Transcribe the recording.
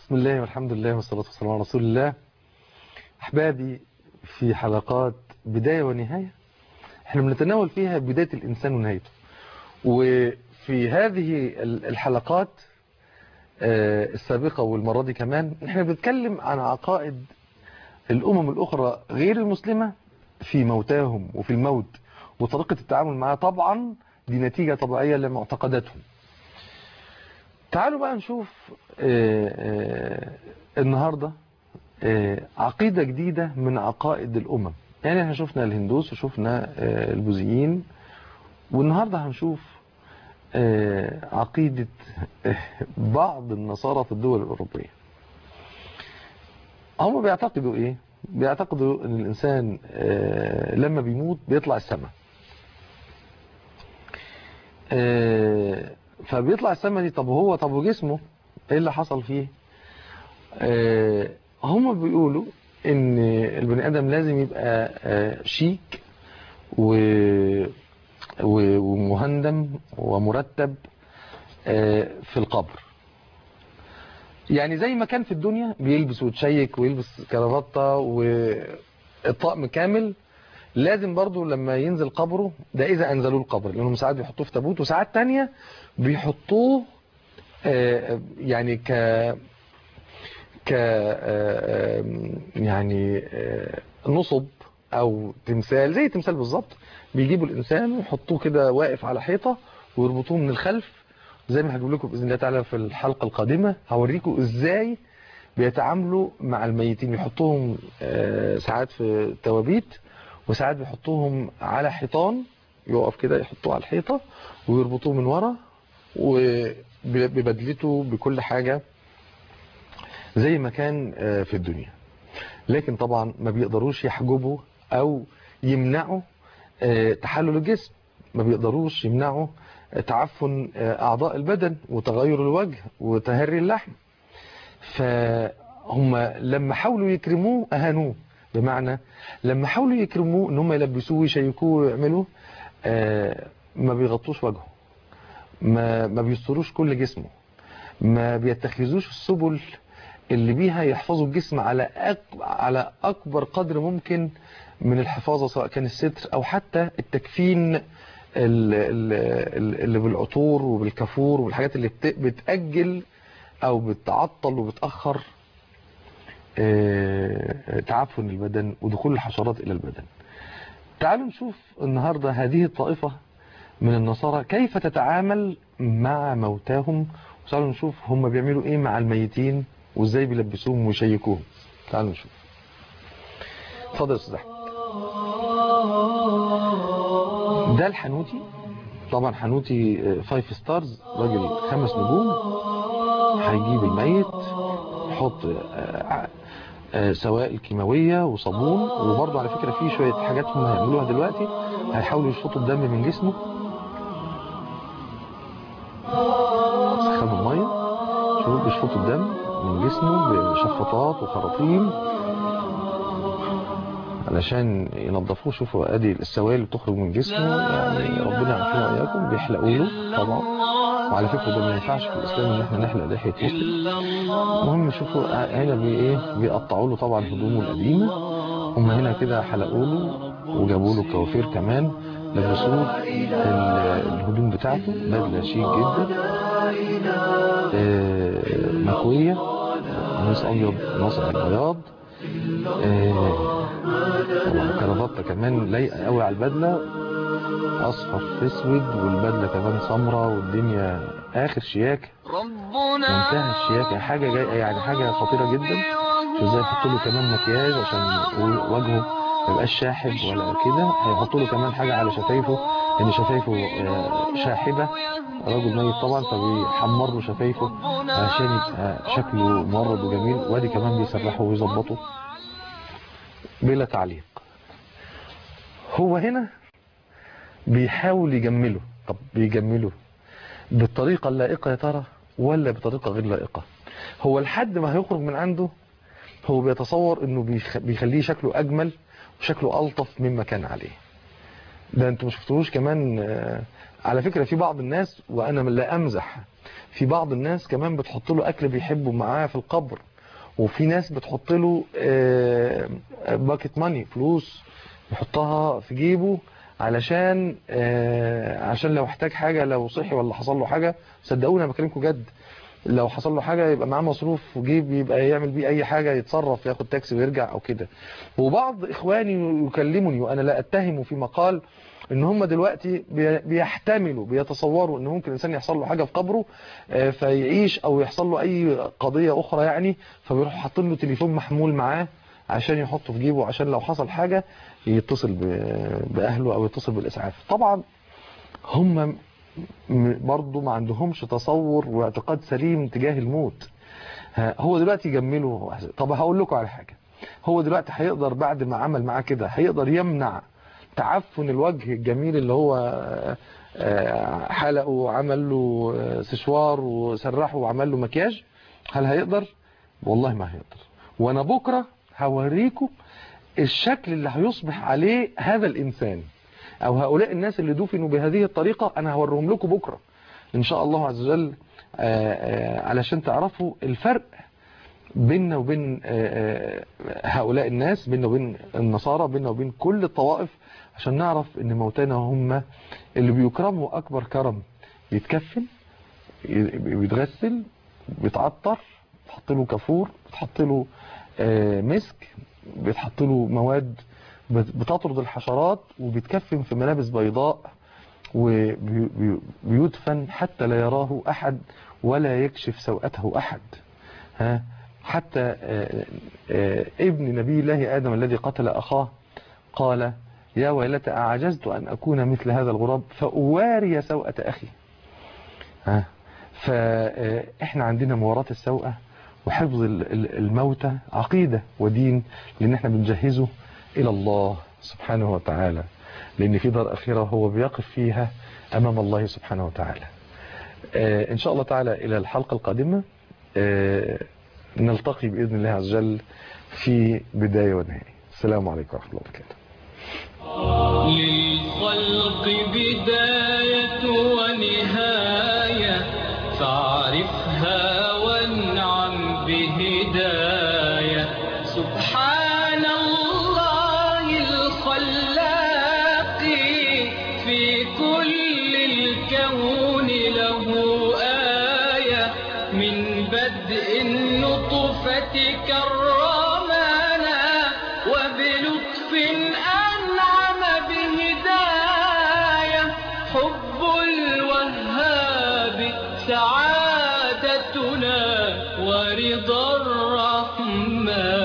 بسم الله والحمد لله والصلاة والسلام على رسول الله أحبابي في حلقات بداية ونهاية احنا بنتناول فيها بداية الإنسان ونهايته وفي هذه الحلقات السابقة والمرة دي كمان احنا بنتكلم عن عقائد الأمم الأخرى غير المسلمة في موتاهم وفي الموت وطريقة التعامل معها طبعا دي نتيجة طبيعية لمعتقداتهم تعالوا بقى نشوف آآ آآ النهاردة آآ عقيدة جديدة من عقائد الأمم يعني احنا شفنا الهندوس وشفنا البوذيين والنهاردة هنشوف عقيدة بعض النصارى في الدول الأوروبية هم بيعتقدوا ايه بيعتقدوا ان الانسان لما بيموت بيطلع السماء فبيطلع السماء دي طب هو طب وجسمه ايه اللي حصل فيه هم بيقولوا ان البني ادم لازم يبقى شيك و ومهندم ومرتب في القبر يعني زي ما كان في الدنيا بيلبس وتشيك ويلبس كرافتة والطقم كامل لازم برضو لما ينزل قبره ده إذا أنزلوه القبر لأنهم ساعات بيحطوه في تابوت وساعات تانية بيحطوه يعني ك ك يعني نصب أو تمثال زي تمثال بالظبط بيجيبوا الإنسان ويحطوه كده واقف على حيطة ويربطوه من الخلف زي ما هجيب لكم بإذن الله تعالى في الحلقة القادمة هوريكم إزاي بيتعاملوا مع الميتين يحطوهم ساعات في توابيت وساعات بيحطوهم على حيطان يقف كده يحطوه على الحيطة ويربطوه من ورا وببدلته بكل حاجة زي ما كان في الدنيا لكن طبعا ما بيقدروش يحجبوا أو يمنعوا تحلل الجسم ما بيقدروش يمنعوا تعفن أعضاء البدن وتغير الوجه وتهري اللحم فهم لما حاولوا يكرموه أهانوه بمعنى لما حاولوا يكرموه ان هم يلبسوه ويشيكوه ويعملوه ما بيغطوش وجهه ما ما بيستروش كل جسمه ما بيتخذوش السبل اللي بيها يحفظوا الجسم على أك... على اكبر قدر ممكن من الحفاظه سواء كان الستر او حتى التكفين اللي بالعطور وبالكافور والحاجات اللي بتأجل او بتعطل وبتأخر تعفن البدن ودخول الحشرات إلى البدن تعالوا نشوف النهاردة هذه الطائفة من النصارى كيف تتعامل مع موتاهم وتعالوا نشوف هم بيعملوا ايه مع الميتين وازاي بيلبسوهم ويشيكوهم تعالوا نشوف اتفضل يا استاذ احمد ده الحنوتي طبعا حنوتي فايف ستارز راجل خمس نجوم هيجيب الميت يحط سوائل كيماوية وصابون وبرضه على فكرة في شوية حاجات هم هيعملوها دلوقتي هيحاولوا يشفطوا الدم من جسمه سخنوا المية شوفوا بيشفطوا الدم من جسمه بشفطات وخراطيم علشان ينظفوه شوفوا ادي السوائل اللي بتخرج من جسمه يعني ربنا يعافينا واياكم بيحلقوا له طبعا وعلى فكرة ده ما ينفعش في الإسلام إن احنا نحلق لحية مسلم المهم شوفوا هنا بي إيه بيقطعوا له طبعا هدومه القديمة هم هنا كده حلقوا له وجابوا له كوافير كمان لبسوه الهدوم بتاعته بدلة شيك جدا مكوية ناس أبيض ناصع البياض طبعا كرافتة كمان لايقة قوي على البدلة اصفر في اسود والبدله كمان سمراء والدنيا اخر شياكه منتهى الشياكه حاجه جايه يعني حاجه خطيره جدا ازاي يحطوا له كمان مكياج عشان وجهه ما يبقاش شاحب ولا كده هيحطوا له كمان حاجه على شفايفه لان شفايفه شاحبه راجل ميت طبعا فبيحمر له شفايفه عشان يبقى شكله مورد وجميل وادي كمان بيسرحه ويظبطه بلا تعليق هو هنا بيحاول يجمله طب بيجمله بالطريقة اللائقة يا ترى ولا بطريقة غير لائقة هو لحد ما هيخرج من عنده هو بيتصور انه بيخ... بيخليه شكله اجمل وشكله الطف مما كان عليه ده انتوا ما شفتوش كمان على فكرة في بعض الناس وانا لا امزح في بعض الناس كمان بتحط له اكل بيحبه معاه في القبر وفي ناس بتحط له باكيت ماني فلوس يحطها في جيبه علشان عشان لو احتاج حاجة لو صحي ولا حصل له حاجة صدقوني انا بكلمكم جد لو حصل له حاجة يبقى معاه مصروف وجيب يبقى يعمل بيه اي حاجة يتصرف ياخد تاكسي ويرجع او كده وبعض اخواني يكلمني وانا لا اتهم في مقال ان هم دلوقتي بيحتملوا بيتصوروا ان ممكن الانسان يحصل له حاجة في قبره فيعيش او يحصل له اي قضية اخرى يعني فبيروحوا حاطين له تليفون محمول معاه عشان يحطه في جيبه عشان لو حصل حاجة يتصل باهله او يتصل بالاسعاف طبعا هم برضو ما عندهمش تصور واعتقاد سليم تجاه الموت هو دلوقتي يجمله طب هقول لكم على حاجة هو دلوقتي هيقدر بعد ما عمل معاه كده هيقدر يمنع تعفن الوجه الجميل اللي هو حلقه وعمل له سشوار وسرحه وعمل له مكياج هل هيقدر والله ما هيقدر وانا بكرة هوريكم الشكل اللي هيصبح عليه هذا الانسان او هؤلاء الناس اللي دفنوا بهذه الطريقة انا هوريهم لكم بكرة ان شاء الله عز وجل علشان تعرفوا الفرق بيننا وبين هؤلاء الناس بيننا وبين النصارى بيننا وبين كل الطوائف عشان نعرف ان موتانا هم اللي بيكرموا اكبر كرم يتكفن بيتغسل بيتعطر بيتحط له كافور بيتحط له مسك بيتحط له مواد بتطرد الحشرات وبيتكفن في ملابس بيضاء وبيدفن حتى لا يراه أحد ولا يكشف سوءته أحد ها حتى ابن نبي الله آدم الذي قتل أخاه قال يا ويلتى أعجزت أن أكون مثل هذا الغراب فأواري سوءة أخي ها فإحنا عندنا مواراة السوءة وحفظ الموتى عقيدة ودين لأن احنا بنجهزه إلى الله سبحانه وتعالى لأن في دار أخيرة هو بيقف فيها أمام الله سبحانه وتعالى إن شاء الله تعالى إلى الحلقة القادمة نلتقي بإذن الله عز وجل في بداية ونهاية السلام عليكم ورحمة الله وبركاته للخلق بداية ونهاية فاعرفها وانعم بهداية سبحان الله الخلاق في كل الكون له آية من بدء النطفة كرمنا وبلطف أنعم بهداية حب الوهاب سعادتنا ورضا الرحمن